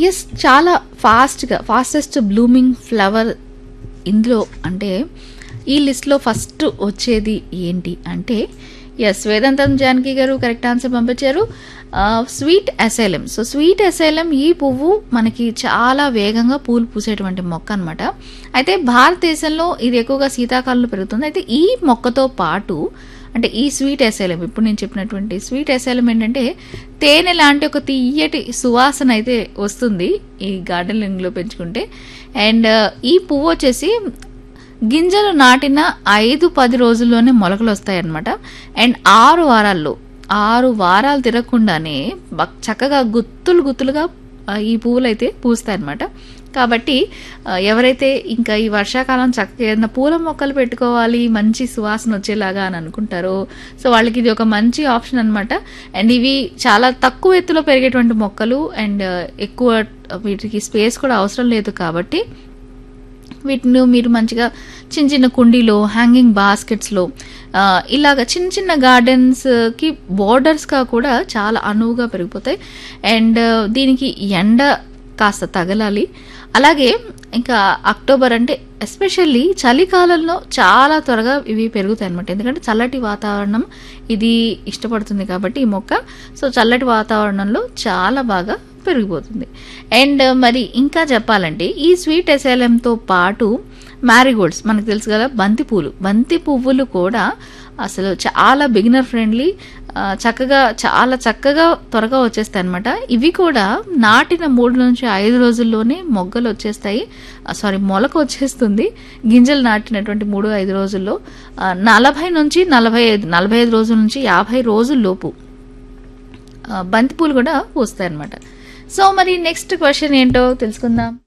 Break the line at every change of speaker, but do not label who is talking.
yes చాలా ఫాస్ట్గా fastest blooming flower ఇందులో అంటే ఈ లిస్ట్లో ఫస్ట్ వచ్చేది ఏంటి అంటే yes Vedantam Janaki garu correct answer పంపించారు sweet asylum so sweet asylum ఈ పువ్వు మనకి చాలా వేగంగా పూలు పూసేటువంటి మొక్క అనమాట అయితే భారతదేశంలో ఇది ఎక్కువగా శీతాకాలంలో పెరుగుతుంది అయితే ఈ మొక్కతో పాటు అంటే ఈ స్వీట్ ఎసైలం ఇప్పుడు నేను చెప్పినటువంటి స్వీట్ ఎసైలం ఏంటంటే తేనె లాంటి ఒక తీయటి సువాసన అయితే వస్తుంది ఈ గార్డెనింగ్లో పెంచుకుంటే అండ్ ఈ పువ్వు వచ్చేసి గింజలు నాటిన ఐదు పది రోజుల్లోనే మొలకలు వస్తాయి అనమాట అండ్ ఆరు వారాల్లో ఆరు వారాలు తిరగకుండానే బక్- చక్కగా గుత్తులు గుత్తులుగా ఆ, ఈ పువ్వులు అయితే పూస్తాయి అనమాట కాబట్టి ఆ, ఎవరైతే ఇంకా ఈ వర్షాకాలం చక్కగా ఏదైనా పూల మొక్కలు పెట్టుకోవాలి మంచి సువాసన వచ్చేలాగా అని అనుకుంటారో సో వాళ్ళకి ఇది ఒక మంచి ఆప్షన్ అనమాట అండ్ ఇవి చాలా తక్కువ ఎత్తులో పెరిగేటువంటి మొక్కలు అండ్ ఎక్కువ వీటికి స్పేస్ కూడా అవసరం లేదు కాబట్టి వీటిని మీరు మంచిగా చిన్న చిన్న కుండీలో హ్యాంగింగ్ బాస్కెట్స్లో ఆ, ఇలాగ చిన్న చిన్న గార్డెన్స్కి బోర్డర్స్గా కూడా చాలా అనువుగా పెరిగిపోతాయి అండ్ దీనికి ఎండ కాస్త తగలాలి అలాగే ఇంకా అక్టోబర్ అంటే ఎస్పెషల్లీ చలికాలంలో చాలా త్వరగా ఇవి పెరుగుతాయి అనమాట ఎందుకంటే చల్లటి వాతావరణం ఇది ఇష్టపడుతుంది కాబట్టి ఈ మొక్క సో చల్లటి వాతావరణంలో చాలా బాగా పెరిగిపోతుంది అండ్ మరి ఇంకా చెప్పాలంటే ఈ స్వీట్ ఎసైలంతో పాటు మ్యారీగోల్డ్స్ మనకు తెలుసు కదా బంతి పూలు బంతి పువ్వులు కూడా అసలు చాలా బిగినర్ ఫ్రెండ్లీ చక్కగా చాలా చక్కగా త్వరగా వచ్చేస్తాయి అనమాట ఇవి కూడా నాటిన మూడు నుంచి ఐదు రోజుల్లోనే మొగ్గలు వచ్చేస్తాయి సారీ మొలక వచ్చేస్తుంది గింజలు నాటినటువంటి మూడు ఐదు రోజుల్లో ఆ, నలభై నుంచి నలభై ఐదు నలభై ఐదు రోజుల నుంచి యాభై రోజుల్లోపు ఆ, బంతిపూలు కూడా పూస్తాయి అనమాట సో మరి నెక్స్ట్ క్వశ్చన్ ఏంటో తెలుసుకుందాం